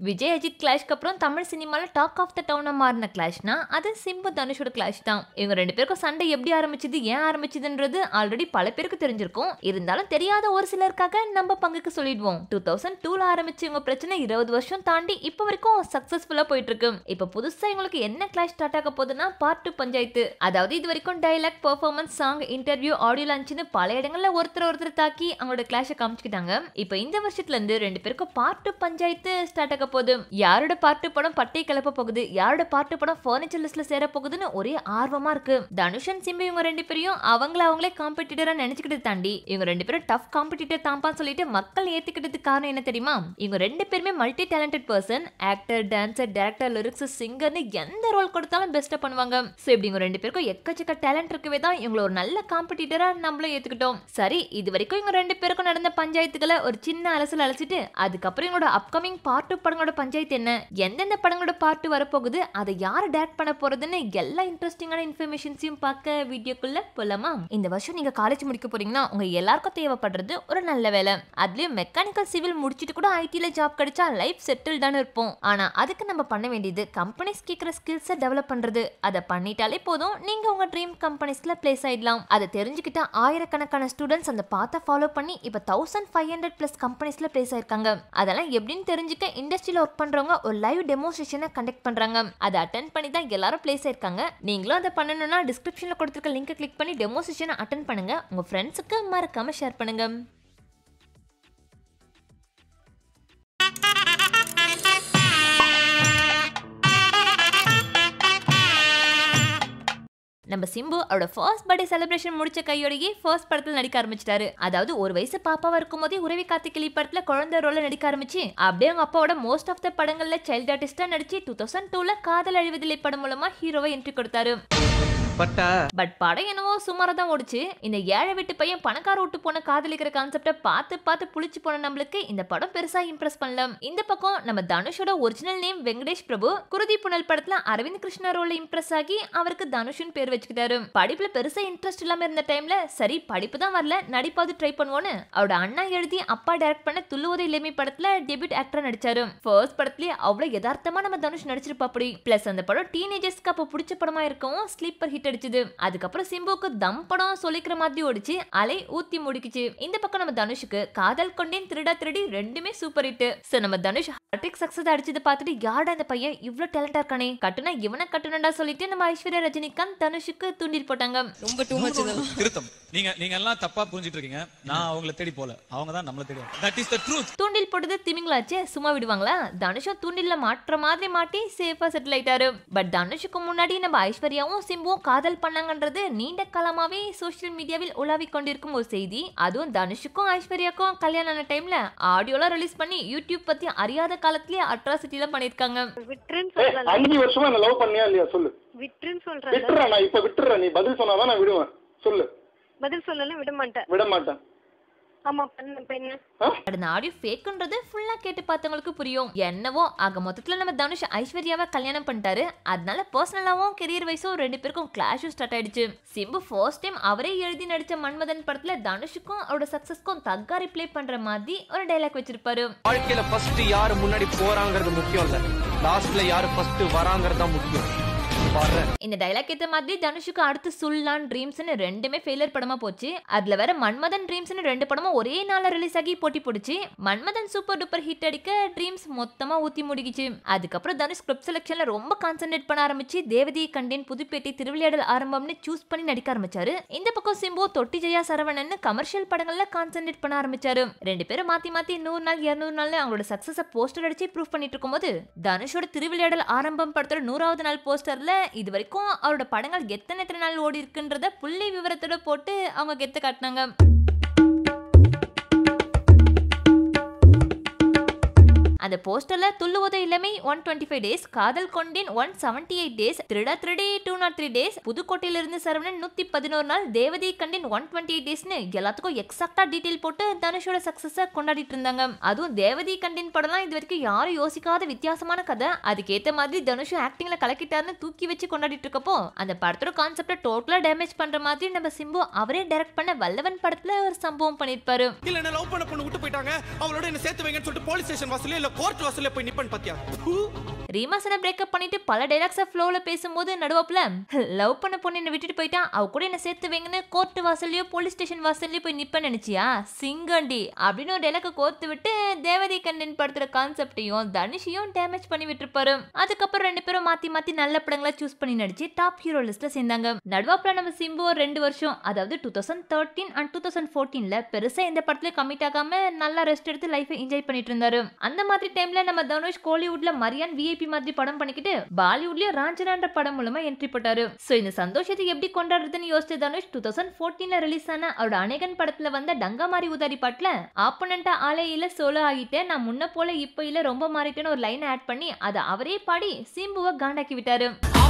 விஜய் அஜித் கிளாஷ்க்கு அப்புறம் தமிழ் சினிமால talk of the டவுனா மாறின கிளாஷ்னா அது சிம்பு தனுஷோட கிளாஷ் தான் இவங்க ரெண்டு பேருக்கும் சண்டை எப்படி ஆரம்பிச்சது ஏன் ஆரம்பிச்சதுன்றது ஆல்ரெடி பல பேருக்கு தெரிஞ்சிருக்கும் இருந்தாலும் தெரியாத ஒரு சிலருக்காக நம்ம பங்குக்கு சொல்லிடுவோம் டூ தௌசண்ட் டூல ஆரம்பிச்ச இவங்க பிரச்சனை இருபது வருஷம் தாண்டி இப்போ வரைக்கும் சக்சஸ்ஃபுல்லா போயிட்டு இருக்கு இப்போ புதுசா இவங்களுக்கு என்ன கிளாஷ் ஸ்டார்ட் ஆக போகுதுன்னா பார்ட் டூ பஞ்சாயத்து அதாவது இது வரைக்கும் dialogue performance song interview audio லான்ச்னு பல இடங்கள்ல ஒருத்தர் ஒருத்தர் தாக்கி அவங்களோட கிளாஷை காமிச்சுக்கிட்டாங்க இப்போ இந்த வருஷத்துல இருந்து ரெண்டு பேருக்கும் பார்ட் டூ பஞ்சாயத்து ஸ்டார்ட் ஆக போகுது யாரோட பார்ட் படம் பட்டை கிளப்ப போகுது யாரோட பார்ட் படம் ஃபர்னிச்சர் லிஸ்ட்ல சேர போகுதுன்னு ஒரே ஆர்வமா இருக்கு தனுஷன் சிம்பு இவங்க ரெண்டு பேரையும் அவங்கள அவங்களே காம்படிட்டரா நினைச்சுக்கிட்டு தாண்டி இவங்க ரெண்டு பேரும் டஃப் காம்படிட்டர் தாம்பான்னு சொல்லிட்டு மக்கள் ஏத்துக்கிட்டதுக்கு காரணம் என்ன தெரியுமா இவங்க ரெண்டு பேருமே multi talented person actor dancer director lyrics சிங்கர்னு எந்த ரோல் கொடுத்தாலும் பெஸ்டா பண்ணுவாங்க சோ இப்படி இவங்க ரெண்டு பேருக்கும் எக்கச்சக்க டேலண்ட் இருக்கவே தான் இவங்கள ஒரு நல்ல காம்படிட்டரா நம்மளும் ஏத்துக்கிட்டோம் சரி இது வரைக்கும் இவங்க ரெண்டு பேருக்கும் நடந்த பஞ்சாயத்துக்களை ஒரு சின்ன அலசல் அலசிட்டு அதுக்கப்புறம் இவங்களோட அப்கமிங் பார்ட் டூ படங்களோட பஞ்சாயத்து என்ன எந்தெந்த படங்களோட பார்ட் டூ வரப்போகுது அதை யார் டேரக்ட் பண்ண போறதுன்னு எல்லா இன்ட்ரெஸ்டிங்கான இன்ஃபர்மேஷன்ஸையும் பார்க்க வீடியோக்குள்ள போலாமா இந்த வருஷம் நீங்க காலேஜ் முடிக்க போறீங்கன்னா உங்க எல்லாருக்கும் தேவைப்படுறது ஒரு நல்ல வேலை அதுலயும் மெக்கானிக்கல் சிவில் முடிச்சிட்டு கூட ஐடில ஜாப் கிடைச்சா லைஃப் செட்டில் தான் இருப்போம் ஆனா அதுக்கு நம்ம பண்ண வேண்டியது கம்பெனிஸ் கேட்குற ஸ்கில்ஸை டெவலப் பண்றது அதை பண்ணிட்டாலே போதும் நீங்க உங்க ட்ரீம் கம்பெனிஸ்ல பிளேஸ் ஆயிடலாம் அதை தெரிஞ்சுக்கிட்ட ஆயிரக்கணக்கான ஸ்டூடெண்ட்ஸ் அந்த பாத்தை ஃபாலோ பண்ணி இப்போ தௌசண்ட் ஃபைவ் ஹண்ட்ரட் பிளஸ் கம்பெனிஸ்ல பிளேஸ் ஆயிருக்காங்க அதெல்லாம் எப்படின்னு தெரிஞ்சுக்க இண்டஸ்ட்ரியில ஒர்க் பண்றவங்க ஒரு லைவ் டெமோஸ்ட்ரேஷனை கண்டக்ட் பண்றாங்க அதை அட்டன் பண்ணி தான் எல்லாரும் பிளேஸ் ஆயிருக்காங்க நீங்களும் அதை பண்ணணும்னா டிஸ்கிரிப்ஷன்ல கொடுத்துருக்க லிங்கை கிளிக் பண்ணி டெமோஸ்ட்ரேஷனை அட்டன் பண்ணுங்க உங்க ஃப்ரெண்ட்ஸுக்கு மறக்காம ஷேர் பண்ணுங்க நம்ம சிம்பு அவரோட ஃபர்ஸ்ட் பர்த்டே செலிப்ரேஷன் முடிச்ச கையோடையே ஃபர்ஸ்ட் படத்துல நடிக்க ஆரம்பிச்சிட்டாரு அதாவது ஒரு வயசு பாப்பாவா இருக்கும் போதே உறவி காத்து கிளி படத்துல குழந்தை ரோல நடிக்க ஆரம்பிச்சு அப்படியே அவங்க அப்பாவோட மோஸ்ட் ஆஃப் த படங்கள்ல சைல்ட் ஆர்டிஸ்டா நடிச்சு டூ தௌசண்ட் டூல காதல் அழிவதில்லை படம் மூலமா ஹீரோவை என்ட்ரி கொடுத்தாரு பட்டா பட் படம் என்னவோ சுமாரா தான் ஓடிச்சு இந்த ஏழை வீட்டு பையன் பணக்கார விட்டு போன காதலிக்கிற கான்செப்டை பார்த்து பார்த்து புளிச்சு போன நம்மளுக்கு இந்த படம் பெருசா இம்ப்ரெஸ் பண்ணல இந்த பக்கம் நம்ம தனுஷோட ஒரிஜினல் நேம் வெங்கடேஷ் பிரபு குருதி புனல் படத்துல அரவிந்த் கிருஷ்ணா ரோல்ல இம்ப்ரெஸ் ஆகி அவருக்கு தனுஷன் பேர் வச்சுக்கிட்டாரு படிப்புல பெருசா இன்ட்ரெஸ்ட் இல்லாம இருந்த டைம்ல சரி படிப்பு தான் வரல நடிப்பாவது ட்ரை பண்ணுவோன்னு அவரோட அண்ணா எழுதி அப்பா டைரக்ட் பண்ண துள்ளுவதை இளமை படத்துல டெபியூட் ஆக்டரா நடிச்சாரு ஃபர்ஸ்ட் படத்துலயே அவ்வளவு யதார்த்தமா நம்ம தனுஷ் நடிச்சிருப்பா அப்படி பிளஸ் அந்த படம் டீனேஜர்ஸ்க்கு அப்போ பிடிச்ச படமா இருக்கவும் ஸ்லீப்பர் ஹிட் அடிச்சது அதுக்கப்புறம் சிம்புக்கு தம் படம் சொல்லிக்கிற மாதிரி ஓடிச்சு அலை ஊத்தி முடிக்குச்சு இந்த பக்கம் நம்ம தனுஷுக்கு காதல் கொண்டேன் திருடா திருடி ரெண்டுமே சூப்பர் ஹிட் சோ நம்ம தனுஷ் ஹார்டிக் சக்சஸ் அடிச்சது பார்த்துட்டு யாரா இந்த பையன் இவ்ளோ டேலண்டா இருக்கானே கட்டுனா இவனை கட்டணும்டா சொல்லிட்டு நம்ம ஐஸ்வர்யா ரஜினிகாந்த் தனுஷுக்கு தூண்டில் போட்டாங்க ரொம்ப டூ மச் இதெல்லாம் திருத்தம் நீங்க நீங்க எல்லாம் தப்பா புரிஞ்சிட்டு இருக்கீங்க நான் அவங்கள தேடி போல அவங்க தான் நம்மள தேடி தட் இஸ் த ட்ரூத் தூண்டில் போட்டது திமிங்களாச்சே சும்மா விடுவாங்களா தனுஷும் தூண்டில்ல மாற்ற மாதிரி மாட்டி சேஃபா செட்டில் ஆயிட்டாரு பட் தனுஷுக்கு முன்னாடி நம்ம ஐஸ்வர்யாவும் சிம்புவும் காதல் பண்ணாங்கன்றது நீண்ட காலமாவே சோஷியல் மீடியாவில் உலாவிக் கொண்டிருக்கும் ஒரு செய்தி அதுவும் தனுஷுக்கும் ஐஸ்வர்யாக்கும் கல்யாணம் ஆன டைம்ல ஆடியோலாம் ரிலீஸ் பண்ணி யூடியூப் பத்தி அறியாத காலத்திலேயே அட்ராசிட்டி எல்லாம் பண்ணிருக்காங்க விட்டுருன்னு ஏய், சொல்றல அஞ்சு வருஷமா என்ன லவ் பண்ணியா இல்லையா சொல்லு விட்டுருன்னு சொல்றல விட்டுறேன் நான் இப்ப விட்டுறேன் நீ பதில் சொன்னாதான் நான் விடுவேன் சொல்லு பதில் சொல்லல விட மாட்டேன் விட மாட்டேன் ஆமா பண்ண இப்ப என்ன ஆ? அந்த ஆடியோ ஃபேக்குன்றது ஃபுல்லா கேட்டு பார்த்தவங்களுக்கு புரியும் என்னவோ ஆக மொத்தத்துல நம்ம தனுஷ் ஐஸ்வர்யாவை கல்யாணம் பண்ணிட்டாரு அதனால பர்சனலாவும் கெரியர் வைஸும் ரெண்டு பேருக்கும் கிளாஷும் ஸ்டார்ட் ஆயிடுச்சு சிம்பு ஃபர்ஸ்ட் டைம் அவரே எழுதி நடிச்ச மன்மதன் படத்துல தனுஷுக்கும் அவரோட சக்சஸ்க்கும் தக்கா ரிப்ளை பண்ற மாதிரி ஒரு டைலாக் வச்சிருப்பாரு வாழ்க்கையில ஃபர்ஸ்ட் யாரு முன்னாடி போறாங்கிறது முக்கியம் இல்ல லாஸ்ட்ல யாரு ஃபர்ஸ்ட் வராங்கிறது தான் முக்கியம் பாரு இந்த டைலாக் ஏத்த மாதிரி தனுஷுக்கு அடுத்து சுல்லான் ட்ரீம்ஸ்னு ரெண்டுமே ஃபெயிலியர் படமா போச்சு அதுல வேற மன்மதன் ட்ரீம்ஸ்னு ரெண்டு படமும் ஒரே நாள்ல ரிலீஸ் ஆகி போட்டி போடுச்சு மன்மதன் சூப்பர் டூப்பர் ஹிட் அடிக்க ட்ரீம்ஸ் மொத்தமா ஊத்தி முடிக்கிச்சு அதுக்கப்புறம் தனுஷ் ஸ்கிரிப்ட் செலெக்ஷன்ல ரொம்ப கான்சென்ட்ரேட் பண்ண ஆரம்பிச்சு தேவதையை கண்டேன் புதுப்பேட்டை திருவிளையாடல் ஆரம்பம்னு சூஸ் பண்ணி நடிக்க ஆரம்பிச்சாரு இந்த பக்கம் சிம்பு தொட்டி ஜெயா சரவணன் கமர்ஷியல் படங்கள்ல கான்சென்ட்ரேட் பண்ண ஆரம்பிச்சாரு ரெண்டு பேரும் மாத்தி மாத்தி நூறு நாள் இருநூறு நாள் அவங்களோட சக்சஸ போஸ்டர் அடிச்சு ப்ரூவ் பண்ணிட்டு இருக்கும்போது தனுஷோட திருவிளையாடல் ஆரம்பம் படத்தோட நூறாவது நாள் போஸ்டர்ல இது வரைக்கும் அவரோட படங்கள் எத்தனை எத்தனை நாள் ஓடி இருக்குன்றத புள்ளி விவரத்தோட போட்டு அவங்க கெத்து காட்டினாங்க அந்த போஸ்டர்ல துள்ளுவதோ இளமை ஒன் டுவெண்ட்டி ஃபைவ் டேஸ் காதல் கொண்டேன் one seventy eight days Thiruda Thirudi two nought three days புதுக்கோட்டையில இருந்து சரவணன் நூத்தி பதினோரு நாள் தேவதை கண்டேன் ஒன் டுவெண்ட்டி எயிட் டேஸ்னு எல்லாத்துக்கும் எக்ஸாக்டா டீடைல் போட்டு தனுஷோட சக்சஸ கொண்டாடிட்டு இருந்தாங்க அதுவும் தேவதை கண்டேன் படம்லாம் இது வரைக்கும் யாரும் யோசிக்காத வித்தியாசமான கதை அதுக்கேத்த மாதிரி தனுஷும் ஆக்டிங்ல கலக்கிட்டாருன்னு தூக்கி வச்சு கொண்டாடிட்டு இருக்கப்போ அந்த படத்தோட கான்செப்டை டோட்டலா டேமேஜ் பண்ற மாதிரி நம்ம சிம்பு அவரே டைரக்ட் பண்ண வல்லவன் படத்துல ஒரு சம்பவம் பண்ணிருப்பாரு இல்ல என்ன லவ் பண்ண பொண்ணு விட்டு போயிட்டாங்க அவளோட என்ன சேர்த்து வைங்கன்னு சொல்லிட்டு போலீஸ் ஸ்டேஷன் வாசல்ல இல்ல கோர்ட் வாசல்ல போய் நிப்பன் பாத்தியா ரீமா சனை பிரேக்கப் பண்ணிட்டு பல டைலாக்ஸை ஃப்ளோவில் பேசும்போது நடுவாப்புல லவ் பண்ண பொண்ணு என்னை விட்டுட்டு போயிட்டான் அவ கூட என்ன சேர்த்து வைங்கன்னு கோர்ட் வாசல்லையோ போலீஸ் ஸ்டேஷன் வாசல்லையோ போய் நிப்பேன் நினைச்சியா சிங்கண்டி அப்படின்னு ஒரு டைலாக்கை கோர்த்து விட்டு தேவதை கண்டன் படுத்துற கான்செப்டையும் தனுஷையும் டேமேஜ் பண்ணி விட்டுருப்பாரு அதுக்கப்புறம் ரெண்டு பேரும் மாத்தி மாத்தி நல்ல படங்களா சூஸ் பண்ணி நடிச்சு டாப் ஹீரோ லிஸ்ட்ல சேர்ந்தாங்க நடுவாப்புல நம்ம சிம்பு ஒரு ரெண்டு வருஷம் அதாவது two thousand thirteen and two thousand ஃபோர்டீன்ல பெருசா இந்த படத்துல கமிட் ஆகாம நல்லா ரெஸ்ட் எடுத்து லைஃபை என்ஜாய் பண்ணிட்டு இருந்தாரு அந்த மாதிரி டைம்ல நம்ம தனுஷ் கோலிவுட்ல மரியான் விஐபி மாதிரி படம் பண்ணிக்கிட்டு பாலிவுட்லயும் ராஞ்சனான்ற படம் மூலமா என்ட்ரி போட்டாரு சோ இந்த சந்தோஷத்தை எப்படி கொண்டாடுறதுன்னு யோசிச்ச தனுஷ் டூ தௌசண்ட் ஃபோர்டீன்ல ரிலீஸ் ஆன அவரோட அநேகன் படத்துல வந்த டங்காமாரி உதாரி பாட்டுல ஆப்பனண்டா ஆளே இல்ல சோலோ ஆகிட்டேன் நான் முன்ன போல இப்ப இல்ல ரொம்ப மாறிட்டேன்னு ஒரு லைன் ஆட் பண்ணி அதை அவரே பாடி சிம்புவை காண்டாக்கி விட்டாரு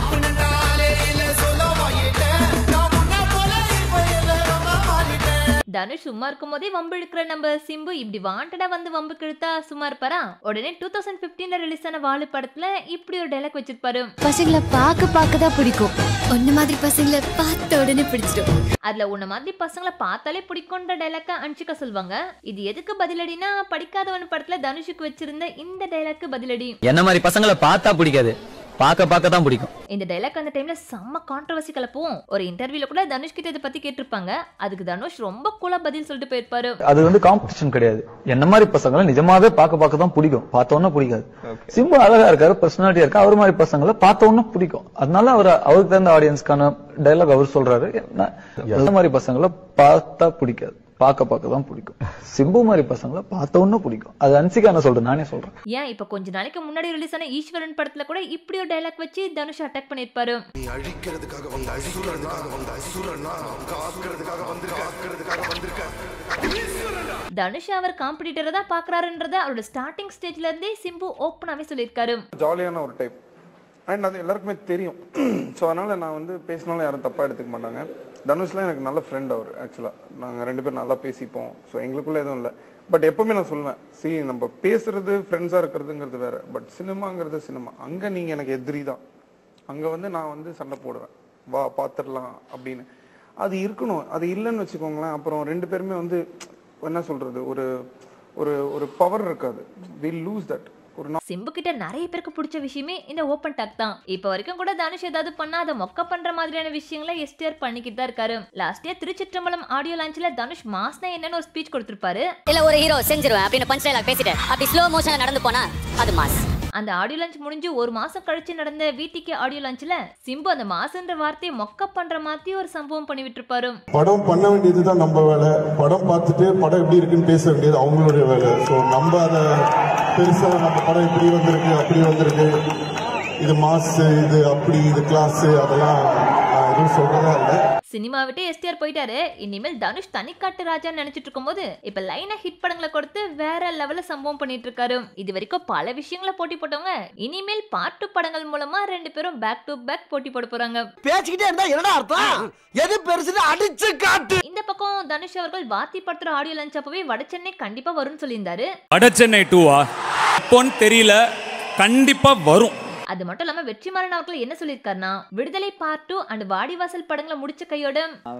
தனுஷ் சும்மா இருக்கும் போதே வம்பு இழுக்கிற நம்ம சிம்பு இப்படி வாண்டடா வந்து வம்பு கிழுத்தா சும்மா இருப்பாரா உடனே டூ தௌசண்ட் பிப்டீன்ல ரிலீஸ் ஆன வாழு படத்துல இப்படி ஒரு டைலாக் வச்சிருப்பாரு பசங்களை பார்க்க பார்க்க தான் பிடிக்கும் ஒன்ன மாதிரி பசங்களை பார்த்த உடனே பிடிச்சிடும் அதுல உன்ன மாதிரி பசங்களை பார்த்தாலே பிடிக்கும்ன்ற டைலாக்க அனுச்சிக்க சொல்லுவாங்க இது எதுக்கு பதிலடினா படிக்காதவன் படத்துல தனுஷுக்கு வச்சிருந்த இந்த டைலாக்கு பதிலடி என்ன மாதிரி பசங்களை பார்த்தா பிடிக்காது பார்க்க பார்க்க தான் பிடிக்கும் இந்த டைலாக் அந்த டைம்ல செம்ம கான்ட்ரவர்சி கலப்பும் ஒரு இன்டர்வியூல கூட தனுஷ் கிட்ட இதை பத்தி கேட்டிருப்பாங்க அதுக்கு தனுஷ் ரொம்ப கூலா பதில் சொல்லிட்டு போயிருப்பாரு அது வந்து காம்படிஷன் கிடையாது என்ன மாதிரி பசங்களை நிஜமாவே பார்க்க பார்க்க தான் பிடிக்கும் பார்த்தோன்னா பிடிக்காது சிம்பு அழகா இருக்காரு பர்சனாலிட்டியா இருக்கா அவர் மாதிரி பசங்களை பார்த்தோன்னா பிடிக்கும் அதனால அவர் அவருக்கு தகுந்த ஆடியன்ஸ்க்கான டைலாக் அவர் சொல்றாரு என்ன இந்த மாதிரி பசங்களை பார்த்தா பிடிக்காது பார்க்க பார்க்க தான் பிடிக்கும் சிம்பு மாதிரி பசங்களை பார்த்தோன்னா பிடிக்கும் அது அன்சிகா என்ன சொல்றேன் நானே சொல்றேன் ஏன் இப்ப கொஞ்ச நாளைக்கு முன்னாடி ரிலீஸ் ஆன ஈஸ்வரன் படத்துல கூட இப்படி ஒரு டைலாக் வச்சு தனுஷ் அட்டாக் பண்ணிருப்பாரு தனுஷ் அவர் காம்படிட்டரை தான் பாக்குறாருன்றத அவரோட ஸ்டார்டிங் ஸ்டேஜ்ல இருந்தே சிம்பு ஓப்பனாவே சொல்லியிருக்காரு ஜாலியான ஒரு டைப் அண்ட் அது எல்லாருக்குமே தெரியும் ஸோ அதனால நான் வந்து பேசினாலும் யாரும் தப்பாக எடுத்துக்க மாட்டாங்க தனுஷ்லாம் எனக்கு நல்ல ஃப்ரெண்ட் அவர் ஆக்சுவலாக நாங்கள் ரெண்டு பேரும் நல்லா பேசிப்போம் ஸோ எங்களுக்குள்ள எதுவும் இல்லை பட் எப்பவுமே நான் சொல்லுவேன் சி நம்ம பேசுறது ஃப்ரெண்ட்ஸாக இருக்கிறதுங்கிறது வேற பட் சினிமாங்கிறது சினிமா அங்கே நீங்கள் எனக்கு எதிரி தான் அங்கே வந்து நான் வந்து சண்டை போடுவேன் வா பார்த்துடலாம் அப்படின்னு அது இருக்கணும் அது இல்லைன்னு வச்சுக்கோங்களேன் அப்புறம் ரெண்டு பேருமே வந்து என்ன சொல்றது ஒரு ஒரு ஒரு பவர் இருக்காது வில் லூஸ் தட் ஒரு சிம்பு கிட்ட நிறைய பேருக்கு பிடிச்ச விஷயமே இந்த ஓப்பன் டாக் தான் இப்ப வரைக்கும் கூட தனுஷ் ஏதாவது பண்ணா அதை மொக்க பண்ற மாதிரியான விஷயங்களை எஸ்டிஆர் பண்ணிக்கிட்டு தான் இருக்காரு லாஸ்ட் இயர் திருச்சிற்றம்பலம் ஆடியோ லான்ச்ல தனுஷ் மாஸ்னா என்னன்னு ஒரு ஸ்பீச் கொடுத்திருப்பாரு இல்ல ஒரு ஹீரோ செஞ்சிருவேன் அப்படின்னு பஞ்ச் டைலாக் பேசிட்டு அப்படி ஸ்லோ மோஷன்ல நடந்து போனா அது மாஸ் அந்த ஆடியோ லான்ச் முடிஞ்சு ஒரு மாசம் கழிச்சு நடந்த வீட்டுக்கு ஆடியோ லான்ச்ல சிம்பு அந்த மாசுன்ற வார்த்தையை மொக்க பண்ற மாதிரி ஒரு சம்பவம் பண்ணி விட்டுருப்பாரு படம் பண்ண வேண்டியதுதான் நம்ம வேலை படம் பார்த்துட்டு படம் எப்படி இருக்குன்னு பேச வேண்டியது அவங்களுடைய வேலை ஸோ நம்ம அதை பெருசா நம்ம படம் இப்படி வந்திருக்கு அப்படி வந்திருக்கு இது மாசு இது அப்படி இது கிளாஸ் அதெல்லாம் நான் எதுவும் சொல்றதா இல்லை சினிமா விட்டு எஸ்டிஆர் போயிட்டாரு இனிமேல் தனுஷ் தனிக்காட்டு ராஜான்னு நினைச்சிட்டு இருக்கும்போது இப்ப லைனா ஹிட் படங்களை கொடுத்து வேற லெவல்ல சம்பவம் பண்ணிட்டு இருக்காரு இது வரைக்கும் பல விஷயங்களை போட்டி போட்டவங்க இனிமேல் பாட்டு படங்கள் மூலமா ரெண்டு பேரும் பேக் டு பேக் போட்டி போட போறாங்க பேசிக்கிட்டே இருந்தா என்னடா அர்த்தம் எது பெருசுன்னு அடிச்சு காட்டு இந்த பக்கம் தனுஷ் அவர்கள் வாத்தி படத்துல ஆடியோ லான்ச் அப்பவே வட சென்னை கண்டிப்பா வரும்னு சொல்லியிருந்தாரு வட சென்னை டூவா இப்போன்னு தெரியல கண்டிப்பா வரும் அது மட்டும் இல்லாம வெற்றிமாறன் அவர்கள் என்ன சொல்லியிருக்காருன்னா விடுதலை பார்ட் டூ அண்ட் வாடிவாசல் படங்களை முடிச்ச கையோட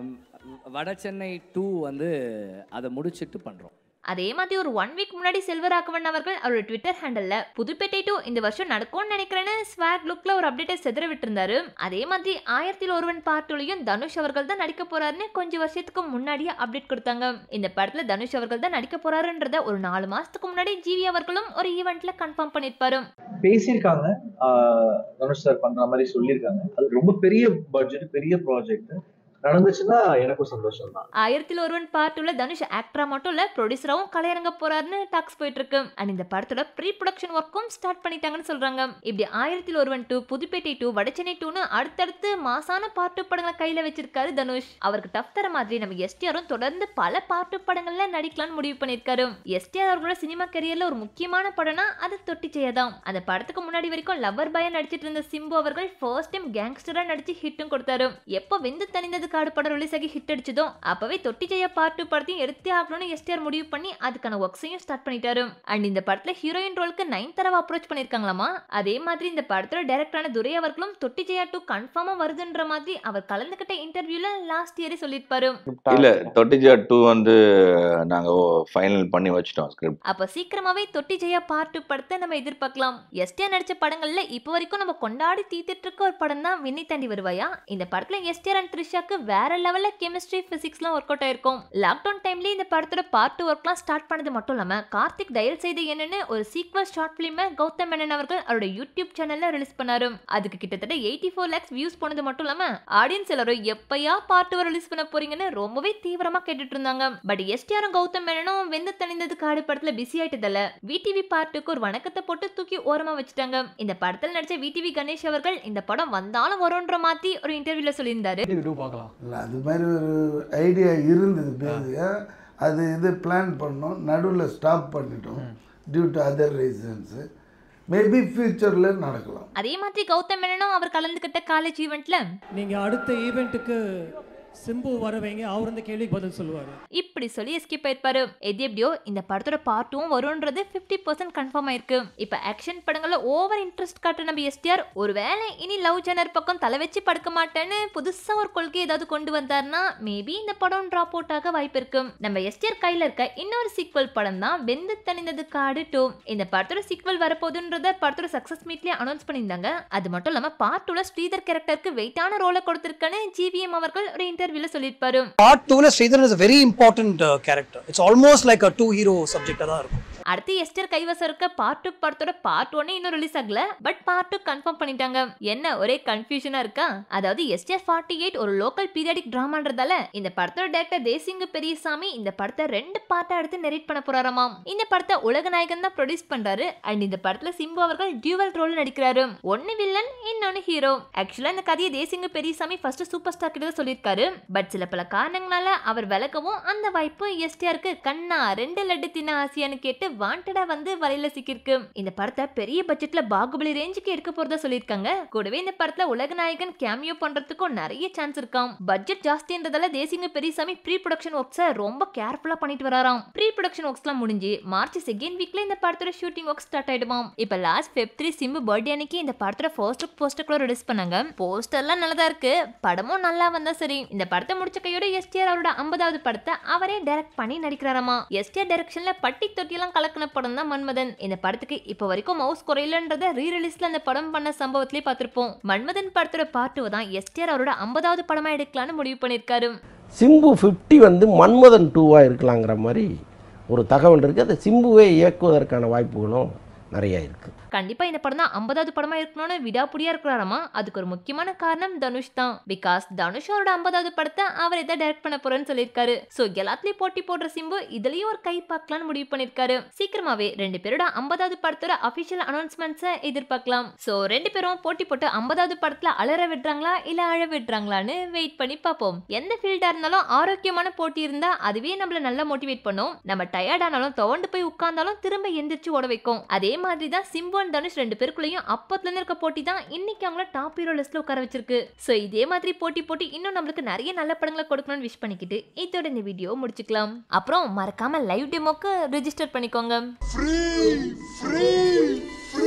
வட சென்னை டூ வந்து அதை முடிச்சிட்டு பண்றோம் அதே மாதிரி ஒரு ஒன் வீக் முன்னாடி செல்வராகவன் அவர்கள் அவரோட ட்விட்டர் ஹேண்டல்ல புதுப்பேட்டை டூ இந்த வருஷம் நடக்கும்னு நினைக்கிறேன்னு ஸ்வாக் லுக்ல ஒரு அப்டேட்டை செதற விட்டிருந்தாரு அதே மாதிரி ஆயிரத்தில் ஒருவன் பார்ட்டுலையும் தனுஷ் அவர்கள் தான் நடிக்க போறாருன்னு கொஞ்சம் வருஷத்துக்கு முன்னாடியே அப்டேட் கொடுத்தாங்க இந்த படத்துல தனுஷ் அவர்கள் தான் நடிக்க போறாருன்றத ஒரு நாலு மாசத்துக்கு முன்னாடி ஜிவி அவர்களும் ஒரு ஈவெண்ட்ல கன்ஃபார்ம் பண்ணிருப்பாரு பேசியிருக்காங்க ஆஹ் தனுஷ் சார் பண்ற மாதிரி சொல்லியிருக்காங்க அது ரொம்ப பெரிய பட்ஜெட் பெரிய ப்ராஜெக்ட் நடந்துச்சுன்னா எனக்கும் சந்தோஷம் தான் ஆயிரத்தில் ஒருவன் பார்ட்டுல தனுஷ் ஆக்டரா மட்டும் இல்ல ப்ரொடியூசராவும் கலையரங்க போறாருன்னு டாக்ஸ் போயிட்டு இருக்கு அண்ட் இந்த படத்தோட ப்ரீ ப்ரொடக்ஷன் ஒர்க்கும் ஸ்டார்ட் பண்ணிட்டாங்கன்னு சொல்றாங்க இப்படி ஆயிரத்தில் ஒருவன் டூ புதுப்பேட்டை டூ வடச்சென்னை டூன்னு அடுத்தடுத்து மாசான பாட்டு படங்களை கையில வச்சிருக்காரு தனுஷ் அவருக்கு டஃப் தர மாதிரி நம்ம எஸ்டிஆரும் தொடர்ந்து பல பாட்டு படங்கள்ல நடிக்கலாம்னு முடிவு பண்ணிருக்காரு எஸ்டிஆர் அவர்களோட சினிமா கரியர்ல ஒரு முக்கியமான படம்னா அது தொட்டி செய்யதான் அந்த படத்துக்கு முன்னாடி வரைக்கும் லவர் பாயா நடிச்சிட்டு இருந்த சிம்பு அவர்கள் ஃபர்ஸ்ட் டைம் கேங்ஸ்டரா நடிச்சு ஹிட்டும் கொடுத்தாரு எப்போ வெந்து தணிந்ததுக்கு காடு படம் ரிலீஸ் ஆகி ஹிட் அடிச்சதும் அப்பவே தொட்டி ஜெயா பார்ட் டூ படத்தையும் எடுத்தே ஆகணும்னு எஸ்டிஆர் முடிவு பண்ணி அதுக்கான ஒர்க்ஸையும் ஸ்டார்ட் பண்ணிட்டாரு அண்ட் இந்த படத்துல ஹீரோயின் ரோலுக்கு நைன் தரவா அப்ரோச் பண்ணிருக்காங்களாமா அதே மாதிரி இந்த படத்தோட டைரக்டரான துரை அவர்களும் தொட்டி ஜெயா டூ கன்ஃபார்மா வருதுன்ற மாதிரி அவர் கலந்துகிட்ட இன்டர்வியூல லாஸ்ட் இயரே சொல்லியிருப்பாரு இல்ல தொட்டிஜா டூ வந்து நாங்க ஃபைனல் பண்ணி வச்சிட்டோம் ஸ்கிரிப்ட் அப்ப சீக்கிரமாவே தொட்டி ஜெயா பார்ட் டூ படத்தை நம்ம எதிர்பார்க்கலாம் எஸ்டிஆர் நடிச்ச படங்கள்ல இப்போ வரைக்கும் நம்ம கொண்டாடி தீத்துட்டு இருக்க ஒரு படம் தான் விண்ணை தாண்டி வருவாயா இந்த படத்துல எஸ்டிஆர் அண்ட் த்ரிஷாக்கு வேற லெவல்ல கெமிஸ்ட்ரி பிசிக்ஸ்லாம் ஒர்க் அவுட் ஆயிருக்கும் லாக்டவுன் டைம்லயே இந்த படத்தோட பார்ட் டூ ஒர்க்லாம் ஸ்டார்ட் பண்ணது மட்டும் இல்லாம கார்த்திக் டயல் செய்து என்னன்னு ஒரு சீக்வல் ஷார்ட் பிலிமை கௌதம் மேனன் அவர்கள் அவரோட யூடியூப் சேனல்ல ரிலீஸ் பண்ணாரு அதுக்கு கிட்டத்தட்ட எயிட்டி ஃபோர் லேக்ஸ் வியூஸ் போனது மட்டும் இல்லாம ஆடியன்ஸ் எல்லாரும் எப்பயா பார்ட் டூ ரிலீஸ் பண்ண போறீங்கன்னு ரொம்பவே தீவிரமா கேட்டுட்டு இருந்தாங்க பட் எஸ்டிஆரும் கௌதம் மேனனும் வெந்து தணிந்தது காடு படத்துல பிஸி ஆயிட்டதால விடிவி பார்ட்டுக்கு ஒரு வணக்கத்தை போட்டு தூக்கி ஓரமா வச்சுட்டாங்க இந்த படத்துல நடிச்ச விடிவி கணேஷ் அவர்கள் இந்த படம் வந்தாலும் வரும்ன்ற மாதிரி ஒரு இன்டர்வியூல சொல்லியிருந்தாரு பார்க்கலாம் இல்லை அது மாதிரி ஒரு ஐடியா இருந்தது பேசிக்கா அது இது பிளான் பண்ணோம் நடுவில் ஸ்டாப் பண்ணிட்டோம் due to other reasons maybe ஃப்யூச்சரில் நடக்கலாம் அதே மாதிரி கௌதம் மேனனும் அவர் கலந்துகிட்ட காலேஜ் ஈவெண்ட்ல நீங்க அடுத்த ஈவெண்ட்டுக்கு சிம்பு வர வைங்க அவர் அந்த கேள்விக்கு பதில் சொல்லுவாரு இப்படி சொல்லி எஸ்கேப் ஆயிருப்பாரு எது எப்படியோ இந்த படத்தோட பார்ட்டும் வரும்ன்றது ஃபிஃப்டி பர்சன்ட் கன்ஃபார்ம் ஆயிருக்கு இப்ப ஆக்ஷன் படங்கள்ல ஓவர் இன்ட்ரெஸ்ட் காட்டுற நம்ம எஸ்டிஆர் ஒருவேளை இனி லவ் ஜெனர் பக்கம் தலை வச்சு படுக்க மாட்டேன்னு புதுசா ஒரு கொள்கை ஏதாவது கொண்டு வந்தாருன்னா மேபி இந்த படம் டிராப் அவுட் ஆக வாய்ப்பு இருக்கு நம்ம எஸ்டிஆர் கையில இருக்க இன்னொரு சீக்வல் படம் தான் வெந்து தணிந்தது காடு டூ இந்த படத்தோட சீக்வல் வரப்போகுதுன்றத படத்தோட சக்சஸ் மீட்லயே அனௌன்ஸ் பண்ணியிருந்தாங்க அது மட்டும் இல்லாம பார்ட் டூல ஸ்ரீதர் கேரக்டருக்கு வெயிட்டான ரோலை கொடுத்திருக்கன்னு ஜிவிஎம் அவர்கள் ஒரு இன்டர்வியூல சொல்லியிருப்பாரு பார்ட் டூல Sridharan is very important character it's almost like a two hero சப்ஜெக்டாக தான் இருக்கும் அடுத்து எஸ்டர் கைவசம் இருக்க பார்ட் டூ படத்தோட பார்ட் ஒன்னு இன்னும் ரிலீஸ் ஆகல பட் பார்ட் டூ கன்ஃபார்ம் பண்ணிட்டாங்க என்ன ஒரே கன்ஃபியூஷனா இருக்கா அதாவது எஸ்டர் ஃபார்ட்டி எயிட் ஒரு லோக்கல் பீரியாடிக் டிராமான்றதால இந்த படத்தோட டேரக்டர் தேசிங்க பெரியசாமி இந்த படத்தை ரெண்டு பார்ட்டா எடுத்து நெரேட் பண்ண போறாராமாம் இந்த படத்தை உலக நாயகன் தான் ப்ரொடியூஸ் பண்றாரு அண்ட் இந்த படத்துல சிம்பு அவர்கள் டியூவல் ரோல் நடிக்கிறாரு ஒன்னு வில்லன் இன்னொன்னு ஹீரோ ஆக்சுவலா இந்த கதையை Desingh Periyasamy first super star கிட்ட தான் சொல்லியிருக்காரு பட் சில பல காரணங்களால அவர் விலகவும் அந்த வாய்ப்பு எஸ்டிஆருக்கு கண்ணா ரெண்டு லட்டு தின்ன ஆசையான்னு கேட்டு வாண்டடா வந்து வலையில சிக்கிருக்கு இந்த படத்தை பெரிய பட்ஜெட்ல பாகுபலி ரேஞ்சுக்கு எடுக்க போறதா சொல்லியிருக்காங்க கூடவே இந்த படத்துல உலக நாயகன் கேமியோ பண்றதுக்கும் நிறைய சான்ஸ் இருக்காம் பட்ஜெட் ஜாஸ்தின்றதால தேசிங்க பெரியசாமி ப்ரீ ப்ரொடக்ஷன் ஒர்க்ஸை ரொம்ப கேர்ஃபுல்லா பண்ணிட்டு வராராம் ப்ரீ ப்ரொடக்ஷன் ஒர்க்ஸ்லாம் முடிஞ்சு மார்ச் செகண்ட் வீக்ல இந்த படத்தோட ஷூட்டிங் ஒர்க் ஸ்டார்ட் ஆயிடுமாம் இப்ப last Feb three Simbu birthday அன்னைக்கு இந்த படத்தோட ஃபர்ஸ்ட் லுக் போஸ்டர் கூட ரிலீஸ் பண்ணாங்க போஸ்டர்லாம் நல்லதா இருக்கு படமும் நல்லா வந்தா சரி இந்த படத்தை முடிச்ச கையோட எஸ்டிஆர் அவரோட ஐம்பதாவது படத்தை அவரே டைரக்ட் பண்ணி நடிக்கிறாராமா எஸ்டிஆர் டைரக்ஷன்ல பட்டி தொட்டியெல்லாம் கலக்கின படம் தான் மன்மதன் இந்த படத்துக்கு இப்ப வரைக்கும் மவுஸ் குறையலன்றத ரீ ரிலீஸ்ல அந்த படம் பண்ண சம்பவத்திலே பார்த்திருப்போம் மன்மதன் படத்தோட பார்ட் டூ தான் எஸ்டிஆர் அவரோட ஐம்பதாவது படமா எடுக்கலாம்னு முடிவு பண்ணிருக்காரு சிம்பு ஃபிஃப்டி வந்து மன்மதன் டூவாக இருக்கலாங்கிற மாதிரி ஒரு தகவல் இருக்குது அதை சிம்புவை இயக்குவதற்கான வாய்ப்புகளும் நிறையா இருக்குது கண்டிப்பா இந்த படம் தான் ஐம்பதாவது படமா இருக்கணும்னு விடாப்புடியா இருக்கிறாராமா அதுக்கு ஒரு முக்கியமான காரணம் தனுஷ் தான் பிகாஸ் தனுஷ் அவரோட ஐம்பதாவது படத்தை அவர் எதை டைரக்ட் பண்ண போறேன்னு சொல்லியிருக்காரு சோ எல்லாத்துலயும் போட்டி போடுற சிம்பு இதுலயும் ஒரு கை பார்க்கலாம்னு முடிவு பண்ணிருக்காரு சீக்கிரமாவே ரெண்டு பேரோட ஐம்பதாவது படத்தோட அபிஷியல் அனௌன்ஸ்மெண்ட்ஸை எதிர்பார்க்கலாம் சோ ரெண்டு பேரும் போட்டி போட்டு ஐம்பதாவது படத்துல அலற விடுறாங்களா இல்ல அழ விடுறாங்களான்னு வெயிட் பண்ணி பார்ப்போம் எந்த ஃபீல்டா இருந்தாலும் ஆரோக்கியமான போட்டி இருந்தா அதுவே நம்மள நல்லா மோட்டிவேட் பண்ணும் நம்ம டயர்ட் ஆனாலும் துவண்டு போய் உட்கார்ந்தாலும் திரும்ப எந்திரிச்சு ஓட வைக்கும் அதே மாதிரி தான் சிம்பு அண்ட் தனுஷ் ரெண்டு பேருக்குள்ளேயும் அப்பத்துல இருந்து இருக்க போட்டி தான் இன்னைக்கு அவங்கள டாப் ஹீரோ லிஸ்ட்ல உட்கார வச்சிருக்கு சோ இதே மாதிரி போட்டி போட்டி இன்னும் நம்மளுக்கு நிறைய நல்ல படங்களை கொடுக்கணும்னு விஷ் பண்ணிக்கிட்டு இதோட இந்த வீடியோ முடிச்சுக்கலாம் அப்புறம் மறக்காம லைவ் டெமோக்கு ரெஜிஸ்டர் பண்ணிக்கோங்க ஃப்ரீ ஃப்ரீ ஃப்ரீ